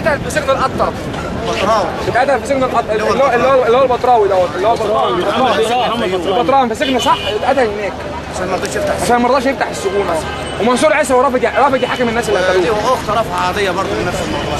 اتقتل في سجن القطر بطراوي اتقتل في سجن القطر اللي هو اللي هو اللي هو البطراوي دوت اللي هو البطراوي البطراوي في سجن صح اتقتل هناك عشان ما رضيش يفتح عشان ما رضاش يفتح السجون اصلا ومنصور عيسى رافض رافض يحاكم الناس اللي قتلوه دي واخت رفع قضيه برضه من نفس الموضوع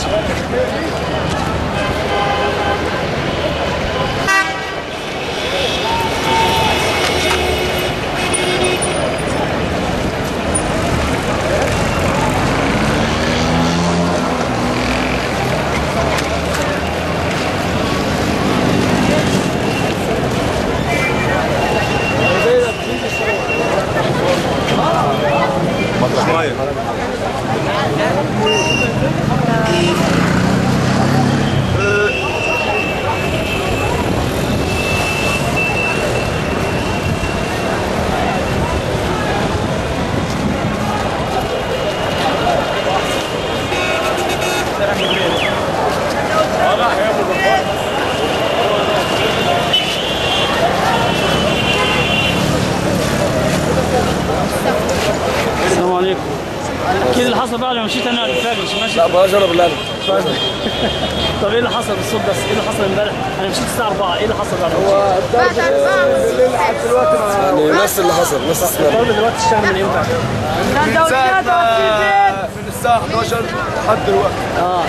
السلام عليكم اكيد اللي حصل بقى لما مشيت انا الفجر مش ماشي لا بلاش انا بالله طب ايه اللي حصل بالصوت بس ايه اللي حصل امبارح انا مشيت الساعه 4 ايه اللي حصل بعد هو بعد أربعة يعني نفس اللي حصل نفس السيناريو الضرب دلوقتي اشتغل من امتى من ساعة ما- من الساعة 11 لحد دلوقتي اه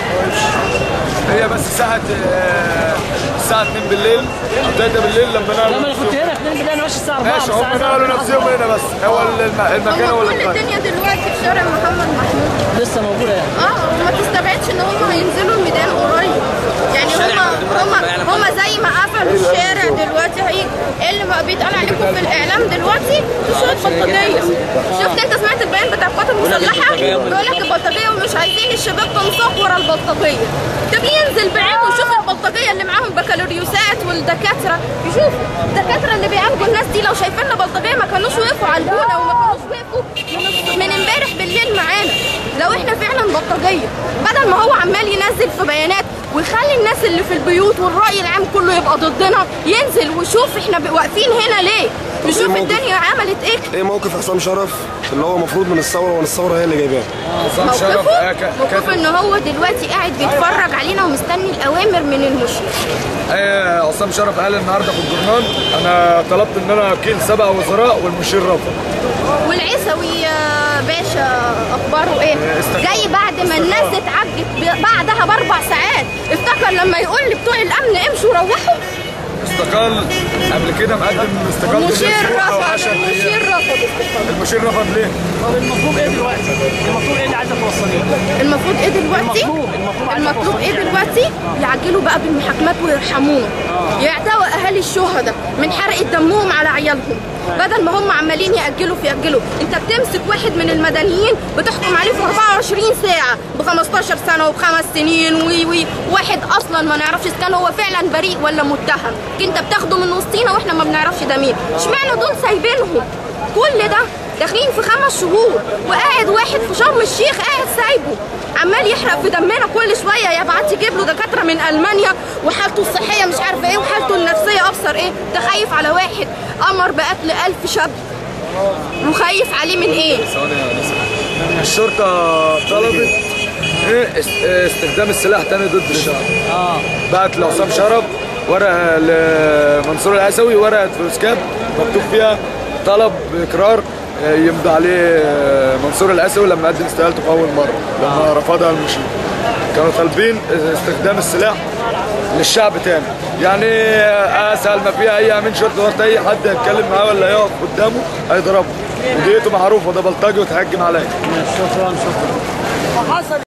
هي بس ساعة آه، الساعة 2 بالليل أو 3 بالليل لما لما نقلوا انا كنت هنا 2 بالليل انا ماشي الساعه 4 ماشي بس هم عايز نقلوا أعرف نفسهم إيه اللي هنا بس هو الم- المكان هو هو اللي كل اتغير. الدنيا دلوقتي في شارع محمد محمود حصل. لسه موجوده يعني اه وما تستبعدش ان هم هينزلوا الميدان قريب يعني هم هم هم زي ما قفلوا الشارع دلوقتي هيجي إيه اللي ما بيتقال عليكم في الاعلام دلوقتي شويه بلطجيه شفت انت سمعت البيان بتاع القوات المسلحه بيقول لك البلطجيه ومش عايزين الشباب تنساق ورا البلطجيه طب ينزل بعينه ويشوف البلطجيه اللي معاهم بكالوريوسات والدكاتره يشوفوا الدكاتره اللي بيعالجوا الناس دي لو شايفيننا بلطجيه ما كانوش وقفوا عالجونا وما كانوش وقفوا من- من امبارح بالليل معانا لو احنا فعلا بلطجيه بدل ما هو عمال ينزل في بيانات ويخلي الناس اللي في البيوت والراي العام كله يبقى ضدنا ينزل ويشوف احنا ب- واقفين هنا ليه يشوف موقف؟ الدنيا عملت ايه ايه موقف عصام شرف اللي هو المفروض من الثوره وان الثوره هي اللي جايباه عصام شرف موقفه آه، ك- موقفه كاتب ان هو دلوقتي قاعد بيتفرج علينا ومستني الاوامر من المشرف آه، عصام شرف قال النهارده في الجورنال انا طلبت ان انا اكيل سبع وزراء والمشير رفض والعيسوي آه، باشا اخباره ايه استقال. جاي بعد ما الناس اتعجت ب- بعدها باربع ساعات افتكر لما يقول لي بتوع الامن امشوا روحوا استقال قبل كده مقدم استقالته المشير للأسبوع أو رفض 10 أيام. المشير رفض استقالته المشير رفض ليه؟ طب المطلوب ايه دلوقتي المطلوب ايه اللي عايزه توصليه المفروض ايه دلوقتي المطلوب- المطلوب عايز المطلوب ايه توصل دلوقتي يعجلوا بقى بالمحاكمات ويرحموهم يعتوا اهالي الشهداء من حرق دمهم على عيالهم بدل ما هم عمالين ياجلوا في ياجلوا انت بتمسك واحد من المدنيين بتحكم عليه في 24 ساعه ب 15 سنه وبخمس سنين وي وي واحد اصلا ما نعرفش اذا كان هو فعلا بريء ولا متهم انت بتاخده من وسطينا واحنا ما بنعرفش ده مين اشمعنى دول سايبينهم كل ده داخلين في خمس شهور وقاعد واحد في شرم الشيخ قاعد سايبه عمال يحرق في دمنا كل شويه يبعت يجيب له دكاتره من المانيا وحالته الصحيه مش عارفه ايه وحالته النفسيه ابصر ايه ده خايف على واحد امر بقتل ألف شاب وخايف عليه من ايه الشرطة طلبت إيه است- استخدام السلاح تاني ضد الشعب اه بعت لعصام شرف ورقة لمنصور العسوي ورقة فلوسكاب مكتوب فيها طلب إقرار آه، يمضي عليه آه، منصور العسوي لما قدم استقالته في أول مرة لما رفضها المشير كانوا طالبين استخدام السلاح للشعب تاني يعني آه، اسهل ما فيها اي امين شرطه دلوقتي اي حد يتكلم معاه ولا يقف قدامه هيضربه وديته معروفه ده بلطجي وتهجم عليا شكرا شكرا